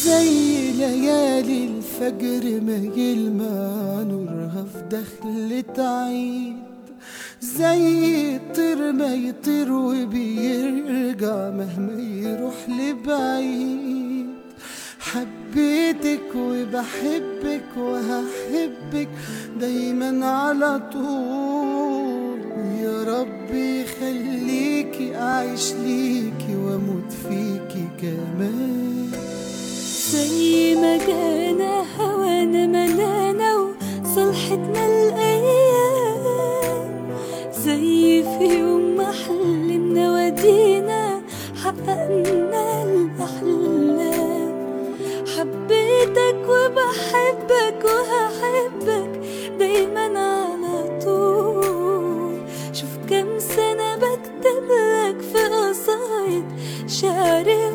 زي ليالي الفجر ما يلمع نورها في دخلة عيد زي الطير ما يطير وبيرجع مهما يروح لبعيد حبيتك وبحبك وهحبك دايما على طول يا رب يخليكي أعيش ليكي وأموت فيكي كمان زي ما جانا هوانا ملانا وصلحتنا الأيام زي في يوم ما حلمنا ودينا حققنا الأحلام حبيتك وبحبك وهحبك دايما على طول شوف كم سنة بكتب لك في قصايد شعر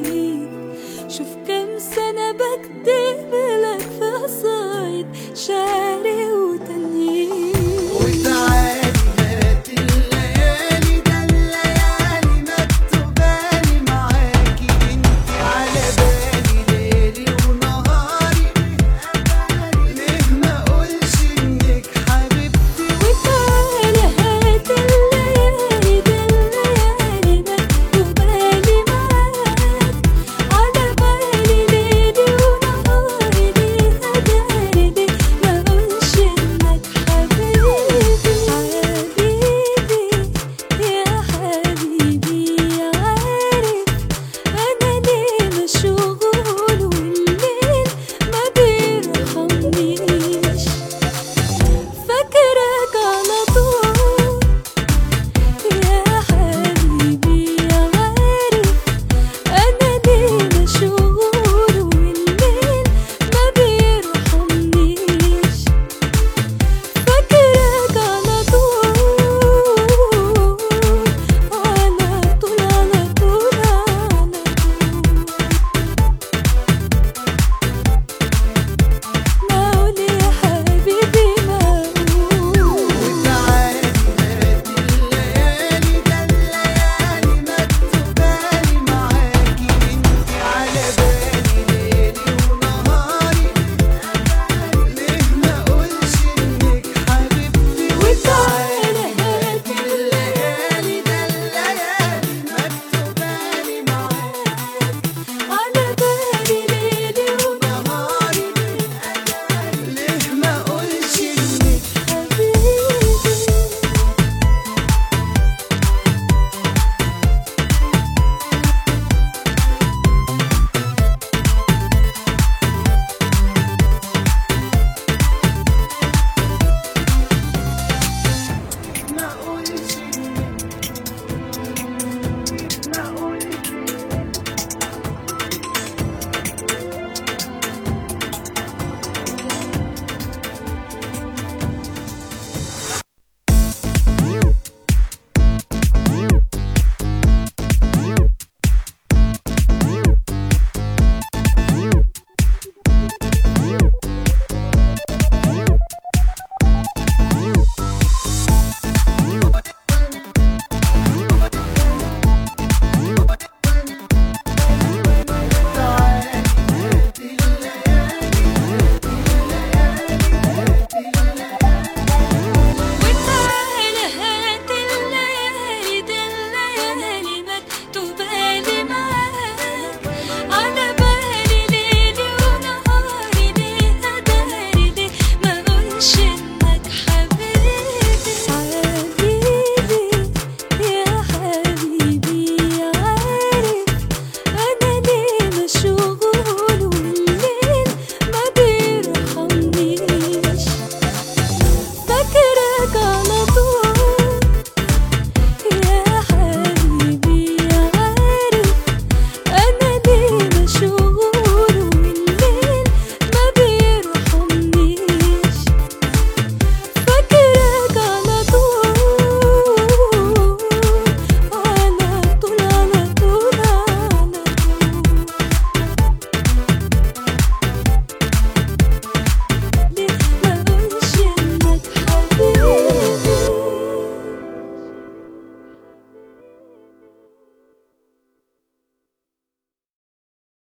وتنهيد شوف كم سنة بكتب لك في قصايد شعر